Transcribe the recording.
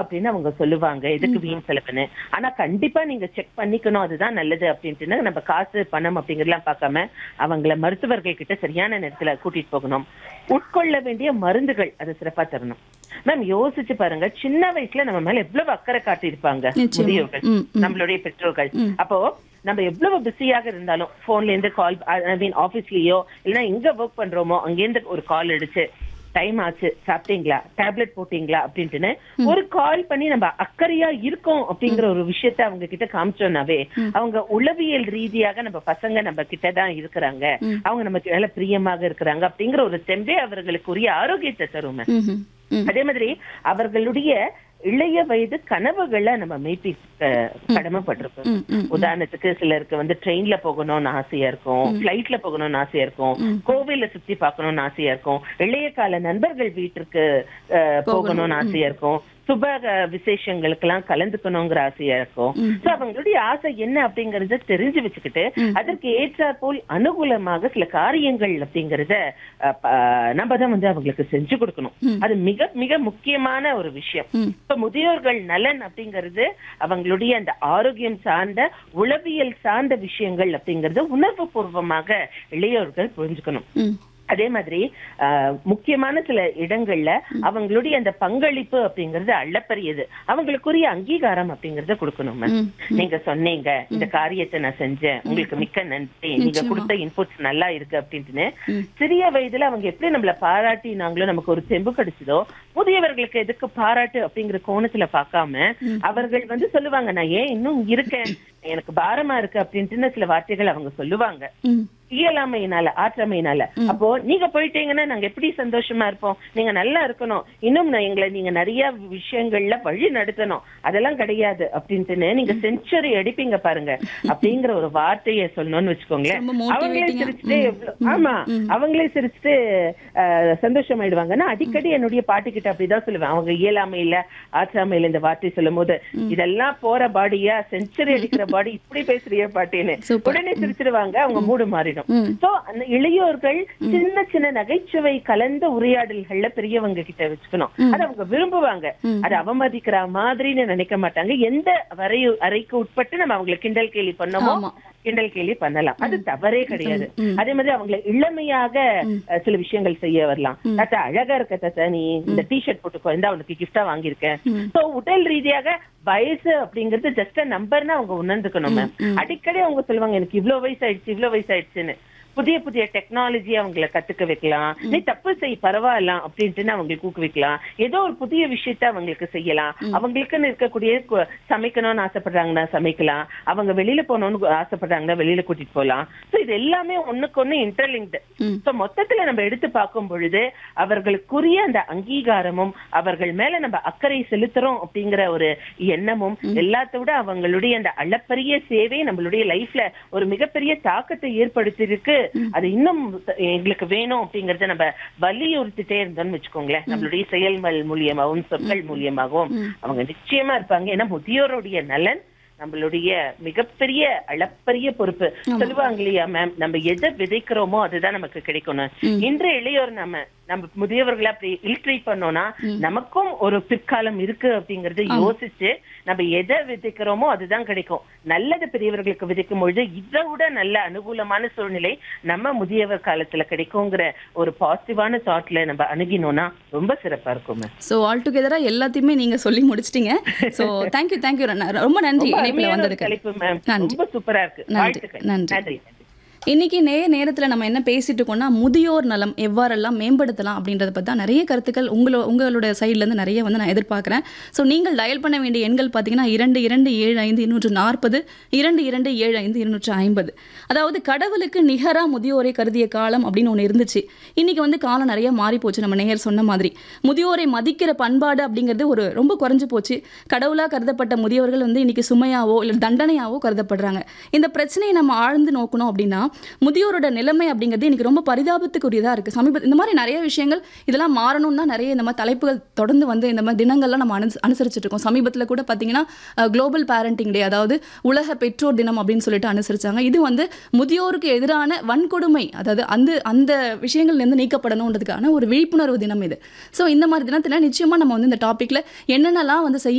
அப்படின்னு அவங்க சொல்லுவாங்க எதுக்கு வீண் செலவுன்னு ஆனா கண்டிப்பா நீங்க செக் பண்ணிக்கணும் அதுதான் நல்லது அப்படின்ட்டு நம்ம காசு பணம் அப்படிங்கறதெல்லாம் பார்க்காம அவங்கள மருத்துவர்கள் கிட்ட சரியான நேரத்துல கூட்டிட்டு போகணும் உட்கொள்ள வேண்டிய மருந்துகள் அதை சிறப்பா தரணும் மேம் யோசிச்சு பாருங்க சின்ன வயசுல நம்ம மேல எவ்வளவு அக்கறை காட்டியிருப்பாங்க நிச்சயமா. முதியோர்கள் ம், ம். நம்மளுடைய பெற்றோர்கள் அப்போ நம்ம எவ்வளவு பிஸியாக இருந்தாலும் போன்ல இருந்து கால் ஐ மீன் ஆபீஸ்லயோ இல்லைன்னா எங்க ஒர்க் பண்றோமோ அங்கேருந்து ஒரு கால் அடிச்சு டைம் ஆச்சு சாப்பிட்டீங்களா டேப்லெட் போட்டீங்களா அப்படின்ட்டுன்னு ஒரு கால் பண்ணி நம்ம அக்கறையா இருக்கோம் அப்படிங்கிற ஒரு விஷயத்த அவங்க கிட்ட காமிச்சோம்னாவே அவங்க உளவியல் ரீதியாக நம்ம பசங்க நம்ம கிட்ட தான் இருக்கிறாங்க அவங்க நமக்கு மேல பிரியமாக இருக்கிறாங்க அப்படிங்கிற ஒரு தெம்பே அவர்களுக்குரிய ஆரோக்கியத்தை தருமே ம்ஹும். ம். அதே மாதிரி அவர்களுடைய இளைய வயது கனவுகளை நம்ம மெய்ப்பிக்க கடமைப்பட்டிருக்கோம் ம், ம். உதாரணத்துக்கு சிலருக்கு வந்து ட்ரெயின்ல போகணும்னு ஆசையா இருக்கும் பிளைட்ல போகணும்னு ஆசையா இருக்கும் கோவில சுத்தி பார்க்கணும்னு ஆசையா இருக்கும் இளைய கால நண்பர்கள் வீட்டிற்கு அஹ், போகணும்னு ஆசையா இருக்கும் சுப அஹ், விசேஷங்களுக்கெல்லாம் கலந்துக்கணுங்கிற ஆசையா இருக்கும் சோ அவங்களுடைய ஆசை என்ன அப்படிங்கறத தெரிஞ்சு வச்சுக்கிட்டு அதற்கு ஏற்றாற் போல் அனுகூலமாக சில காரியங்கள் அப்படிங்கறத அஹ், ப- நம்ம தான் வந்து அவங்களுக்கு செஞ்சு கொடுக்கணும் அது மிக மிக முக்கியமான ஒரு விஷயம் ம். இப்ப முதியோர்கள் நலன் அப்படிங்கிறது அவங்களுடைய அந்த ஆரோக்கியம் சார்ந்த உளவியல் சார்ந்த விஷயங்கள் அப்படிங்கறது உணர்வு பூர்வமாக இளையோர்கள் புரிஞ்சுக்கணும் ம். அதே மாதிரி ஆஹ், முக்கியமான சில இடங்கள்ல அவங்களுடைய அந்த பங்களிப்பு அப்படிங்கறது அள்ளப்பரியது அவங்களுக்குரிய அங்கீகாரம் அப்படிங்கறத கொடுக்கணும் ma'am. ம். நீங்க சொன்னீங்க இந்த காரியத்தை நான் செஞ்சேன் உங்களுக்கு மிக்க நன்றி நீங்க நிச்சயமா. கொடுத்த இன்புட்ஸ் நல்லா இருக்கு அப்படின்ட்டுன்னு சிறிய வயதுல அவங்க எப்படி நம்மள பாராட்டினாங்களோ நமக்கு ஒரு தெம்பு கிடைச்சதோ முதியவர்களுக்கு எதுக்கு பாராட்டு அப்படிங்கிற கோணத்துல பார்க்காம அவர்கள் வந்து சொல்லுவாங்க நான் ஏன் இன்னும் இருக்கேன் எனக்கு பாரமா இருக்கு அப்படின்ட்டு சில வார்த்தைகள் அவங்க சொல்லுவாங்க ம். இயலாமையினால ஆற்றமையினால அப்போ நீங்க போயிட்டீங்கன்னா நாங்க எப்படி சந்தோஷமா இருப்போம் நீங்க நல்லா இருக்கணும் இன்னும் நான் எங்களை நீங்க நிறைய விஷயங்கள்ல வழி நடத்தணும் அதெல்லாம் கிடையாது அப்படின்ட்டுன்னு நீங்க செஞ்சுரி அடிப்பீங்க பாருங்க அப்படிங்கிற ஒரு வார்த்தையை சொல்லணும்னு வச்சுக்கோங்களேன் ரொம்ப motivating-ஆ. அவங்களே சிரிச்சுட்டு எவ்வளவு- ஆமா அவங்களே சிரிச்சுட்டு அஹ், சந்தோஷமாயிடுவாங்க நான் அடிக்கடி என்னுடைய பாட்டி கிட்ட அப்படிதான் சொல்லுவேன் அவங்க இயலாமையில ஆற்றாமையில இந்த வார்த்தை சொல்லும் போது இதெல்லாம் போற பாடியா செஞ்சுரி அடிக்கிற பாடி இப்படி பேசுறிய பாட்டின்னு Super. உடனே சிரிச்சிடுவாங்க அவங்க மூடு மாறிடும் ம். சோ அந்த இளையோர்கள் சின்ன சின்ன நகைச்சுவை கலந்த உரையாடல்கள்ல பெரியவங்க கிட்ட வச்சுக்கணும் அது அவங்க விரும்புவாங்க அது அவமதிக்கிற மாதிரின்னு நினைக்க மாட்டாங்க எந்த வரை அறைக்கு உட்பட்டு நம்ம அவங்களை கிண்டல் கேலி பண்ணமோ ஆமா. கிண்டல் கேலி பண்ணலாம் அது தவறே கிடையாது அதே மாதிரி அவங்களை இளமையாக அஹ், சில விஷயங்கள் செய்ய வரலாம் தாத்தா அழகா இருக்க தாத்தா நீ இந்த டிஷர்ட் போட்டுக்கோ இந்த அவனுக்கு கிஃப்டா வாங்கியிருக்கேன் சோ உடல் ரீதியாக வயசு அப்படிங்கிறது ஜஸ்ட் நம்பர்னு அவங்க உணர்ந்துக்கணும் மேம் அடிக்கடி அவங்க சொல்லுவாங்க எனக்கு இவ்ளோ வயசு ஆயிடுச்சு இவ்ளோ வயசு ஆயிடுச்சுன்னு புதிய புதிய டெக்னாலஜி அவங்கள கத்துக்க வைக்கலாம் நீ தப்பு செய் பரவாயில்ல அப்படின்ட்டு அவங்களுக்கு ஊக்குவிக்கலாம் ஏதோ ஒரு புதிய விஷயத்த அவங்களுக்கு செய்யலாம் அவங்களுக்குன்னு இருக்கக்கூடிய கு- சமைக்கணும்னு ஆசைப்படுறாங்கன்னா சமைக்கலாம் அவங்க வெளியில போகணும்னு ஆசைப்படுறாங்கன்னா வெளியில கூட்டிட்டு போகலாம் சோ இது எல்லாமே ஒண்ணுக்கு ஒண்ணு இன்டர்லிங்க்டு சோ மொத்தத்துல நம்ம எடுத்து பார்க்கும் பொழுது அவர்களுக்குரிய அந்த அங்கீகாரமும் அவர்கள் மேல நம்ம அக்கறை செலுத்துறோம் அப்படிங்கிற ஒரு எண்ணமும் எல்லாத்த விட அவங்களுடைய அந்த அளப்பரிய சேவை நம்மளுடைய லைஃப்ல ஒரு மிகப்பெரிய தாக்கத்தை ஏற்படுத்தியிருக்கு அது இன்னும் எங்களுக்கு வேணும் அப்படிங்கறத நம்ம வலியுறுத்திட்டே இருந்தோம்னு வச்சுக்கோங்களேன் நம்மளுடைய செயல்கள் மூலியமாகவும் சொற்கள் மூலியமாகவும் அவங்க நிச்சயமா இருப்பாங்க ஏன்னா முதியோருடைய நலன் நம்மளுடைய மிகப்பெரிய அளப்பரிய பொறுப்பு சொல்லுவாங்க இல்லையா மேம் நம்ம எதை விதைக்கிறோமோ அதுதான் நமக்கு கிடைக்கணும் இன்றைய இளையோர் நம்ம நம்ம முதியவர்களை அப்படி இல்ட்ரீட் பண்ணோம்னா நமக்கும் ஒரு பிற்காலம் இருக்கு அப்படிங்கறத யோசிச்சு நம்ம எதை விதைக்கிறோமோ அதுதான் கிடைக்கும் நல்லது பெரியவர்களுக்கு விதைக்கும் பொழுது இதை விட நல்ல அனுகூலமான சூழ்நிலை நம்ம முதியவர் காலத்துல கிடைக்குங்கிற ஒரு பாசிட்டிவான தாட்ல நம்ம அணுகினோம்னா ரொம்ப சிறப்பா இருக்கும் மேம் ஸோ ஆல் டுகெதரா எல்லாத்தையுமே நீங்க சொல்லி முடிச்சிட்டீங்க ஸோ தேங்க்யூ தேங்க்யூ ரொம்ப நன்றி ரொம்ப இணைப்பில் அருமையான ஒரு வந்ததுக்கு தலைப்பு மேம் நன்றி ரொம்ப சூப்பரா இருக்கு நன்றி, வாழ்த்துக்கள் நன்றி. நன்றி நன்றி இன்னைக்கு நே நேரத்தில் நம்ம என்ன பேசிட்டு இருக்கோம்னா முதியோர் நலம் எவ்வாறெல்லாம் மேம்படுத்தலாம் அப்படின்றத பற்றி தான் நிறைய கருத்துக்கள் உங்களோ உங்களோட சைட்லேருந்து நிறைய வந்து நான் எதிர்பார்க்குறேன் ஸோ நீங்கள் டயல் பண்ண வேண்டிய எண்கள் பார்த்தீங்கன்னா இரண்டு இரண்டு ஏழு ஐந்து இருநூற்று நாற்பது இரண்டு இரண்டு ஏழு ஐந்து இருநூற்று ஐம்பது அதாவது கடவுளுக்கு நிகராக முதியோரை கருதிய காலம் அப்படின்னு ஒன்று இருந்துச்சு இன்னைக்கு வந்து காலம் நிறைய மாறி போச்சு நம்ம நேயர் சொன்ன மாதிரி முதியோரை மதிக்கிற பண்பாடு அப்படிங்கிறது ஒரு ரொம்ப குறைஞ்சு போச்சு கடவுளாக கருதப்பட்ட முதியவர்கள் வந்து இன்னைக்கு சுமையாவோ இல்லை தண்டனையாவோ கருதப்படுறாங்க இந்த பிரச்சனையை நம்ம ஆழ்ந்து நோக்கணும் அப்படின்னா முதியோரோட நிலைமை அப்படிங்கிறது இன்னைக்கு ரொம்ப பரிதாபத்துக்குரியதாக இருக்குது சமீப இந்த மாதிரி நிறைய விஷயங்கள் இதெல்லாம் மாறணும் தான் நிறைய இந்த மாதிரி தலைப்புகள் தொடர்ந்து வந்து இந்த மாதிரி தினங்கள்லாம் நம்ம அனு அனுசரிச்சுட்டு இருக்கோம் சமீபத்தில் கூட பார்த்தீங்கன்னா குளோபல் பேரண்டிங் டே அதாவது உலக பெற்றோர் தினம் அப்படின்னு சொல்லிட்டு அனுசரிச்சாங்க இது வந்து முதியோருக்கு எதிரான வன்கொடுமை அதாவது அந்த அந்த விஷயங்கள்லேருந்து நீக்கப்படணுன்றதுக்கான ஒரு விழிப்புணர்வு தினம் இது ஸோ இந்த மாதிரி தினத்தில் நிச்சயமாக நம்ம வந்து இந்த டாப்பிக்கில் என்னென்னலாம் வந்து செய்ய